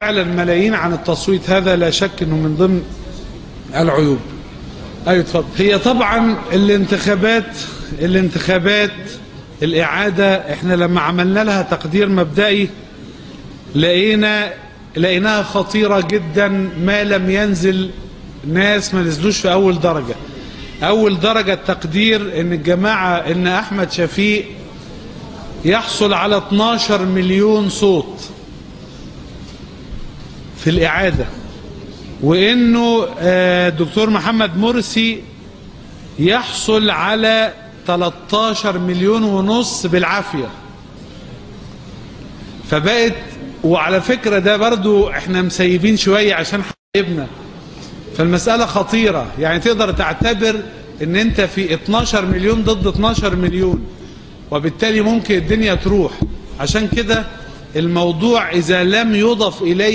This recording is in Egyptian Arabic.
فعلا ملايين عن التصويت هذا لا شك انه من ضمن العيوب ايوه اتفضل هي طبعا الانتخابات الانتخابات الاعاده احنا لما عملنا لها تقدير مبدئي لقينا لقيناها خطيره جدا ما لم ينزل ناس ما نزلوش في اول درجه اول درجه التقدير ان الجماعه ان احمد شفيق يحصل على 12 مليون صوت في الإعادة وإنه الدكتور محمد مرسي يحصل على 13 مليون ونص بالعافية فبقت وعلى فكرة ده برضو احنا مسيبين شوية عشان حبيبنا فالمسألة خطيرة يعني تقدر تعتبر ان انت في 12 مليون ضد 12 مليون وبالتالي ممكن الدنيا تروح عشان كده الموضوع اذا لم يضف اليه